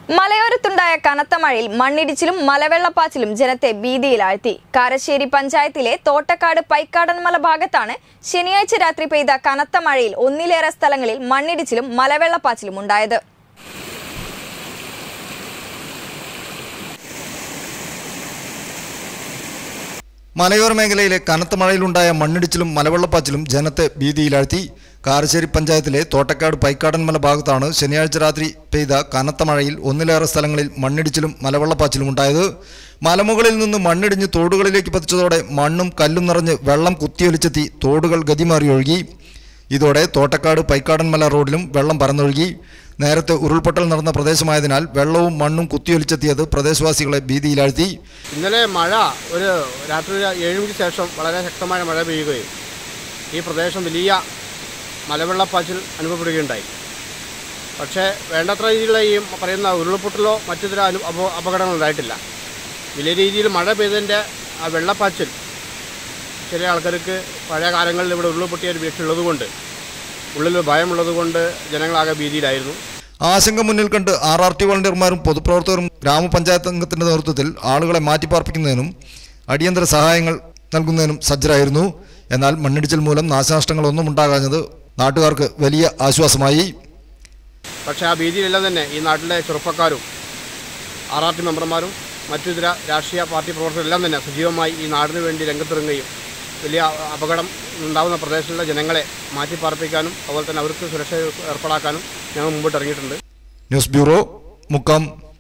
മലയോരത്തുണ്ടായ കനത്ത മഴയിൽ മണ്ണിടിച്ചിലും മലവെള്ളപ്പാച്ചിലും ജനത്തെ ഭീതിയിലാഴ്ത്തി കാരശ്ശേരി പഞ്ചായത്തിലെ തോട്ടക്കാട് പൈക്കാടൻമല ഭാഗത്താണ് ശനിയാഴ്ച രാത്രി പെയ്ത കനത്ത മഴയിൽ ഒന്നിലേറെ സ്ഥലങ്ങളിൽ മണ്ണിടിച്ചിലും മലവെള്ളപ്പാച്ചിലും ഉണ്ടായത് മലയോര മേഖലയിലെ കനത്ത മഴയിലുണ്ടായ മണ്ണിടിച്ചിലും മലവെള്ളപ്പാച്ചിലും ജനത്തെ ഭീതിയിലാഴ്ത്തി കാരശ്ശേരി പഞ്ചായത്തിലെ തോട്ടക്കാട് പൈക്കാടൻമല ഭാഗത്താണ് ശനിയാഴ്ച രാത്രി പെയ്ത കനത്ത മഴയിൽ ഒന്നിലേറെ സ്ഥലങ്ങളിൽ മണ്ണിടിച്ചിലും മലവെള്ളപ്പാച്ചിലും ഉണ്ടായത് മലമുകളിൽ നിന്ന് മണ്ണിടിഞ്ഞ് തോടുകളിലേക്ക് പതിച്ചതോടെ മണ്ണും കല്ലും നിറഞ്ഞ് വെള്ളം കുത്തിയൊലിച്ചെത്തി തോടുകൾ ഗതിമാറി ഒഴുകി ഇതോടെ തോട്ടക്കാട് പൈക്കാടൻമല റോഡിലും വെള്ളം പരന്നൊഴുകി നേരത്തെ ഉരുൾപൊട്ടൽ നടന്ന പ്രദേശമായതിനാൽ വെള്ളവും മണ്ണും കുത്തിയൊലിച്ചെത്തിയത് പ്രദേശവാസികളെ ഭീതിയിലാഴ്ത്തി ഇന്നലെ മഴ ഒരു രാത്രി ഒരു ഏഴ് മണിക്ക് ശേഷം വളരെ ശക്തമായ മഴ പെയ്യുകയും ഈ പ്രദേശം വലിയ മലവെള്ളപ്പാച്ചിൽ അനുഭവപ്പെടുകയുണ്ടായി പക്ഷേ വേണ്ടത്ര രീതിയിലുള്ള ഈ പറയുന്ന ഉരുൾപൊട്ടലോ മറ്റു ചില അനു അപ അപകടങ്ങൾ ഉണ്ടായിട്ടില്ല വലിയ രീതിയിൽ മഴ പെയ്തതിൻ്റെ ആ വെള്ളപ്പാച്ചിൽ ചില ആൾക്കാർക്ക് പഴയ കാലങ്ങളിൽ ഇവിടെ ഉരുൾപൊട്ടിയ ഒരു വീഴ്ച ഉള്ളതുകൊണ്ട് ഉള്ളിൽ ഭയമുള്ളതുകൊണ്ട് ജനങ്ങളാകെ ഭീതിയിലായിരുന്നു ആശങ്ക മുന്നിൽ കണ്ട് ആർ ആർ ടി വളണ്ടിയർമാരും പൊതുപ്രവർത്തകരും ഗ്രാമപഞ്ചായത്ത് അംഗത്തിന്റെ നേതൃത്വത്തിൽ ആളുകളെ മാറ്റിപ്പാർപ്പിക്കുന്നതിനും അടിയന്തര സഹായങ്ങൾ നൽകുന്നതിനും സജ്ജരായിരുന്നു എന്നാൽ മണ്ണിടിച്ചിൽ മൂലം നാശനഷ്ടങ്ങളൊന്നും ഉണ്ടാകാഞ്ഞത് നാട്ടുകാർക്ക് വലിയ ആശ്വാസമായി പക്ഷേ ആ ഭീതിയിലെല്ലാം തന്നെ ഈ നാട്ടിലെ ചെറുപ്പക്കാരും ആർ ആർ ടി മെമ്പർമാരും മറ്റു ഇതര രാഷ്ട്രീയ പാർട്ടി പ്രവർത്തകരെല്ലാം തന്നെ സജീവമായി ഈ നാടിന് വേണ്ടി രംഗത്തിറങ്ങുകയും വലിയ അപകടം ഉണ്ടാകുന്ന പ്രദേശങ്ങളിലെ ജനങ്ങളെ മാറ്റിപ്പാർപ്പിക്കാനും അതുപോലെ തന്നെ അവർക്ക് സുരക്ഷ ഏർപ്പാടാക്കാനും ഞങ്ങൾ മുമ്പോട്ട് ഇറങ്ങിയിട്ടുണ്ട് ന്യൂസ് ബ്യൂറോ മുക്കം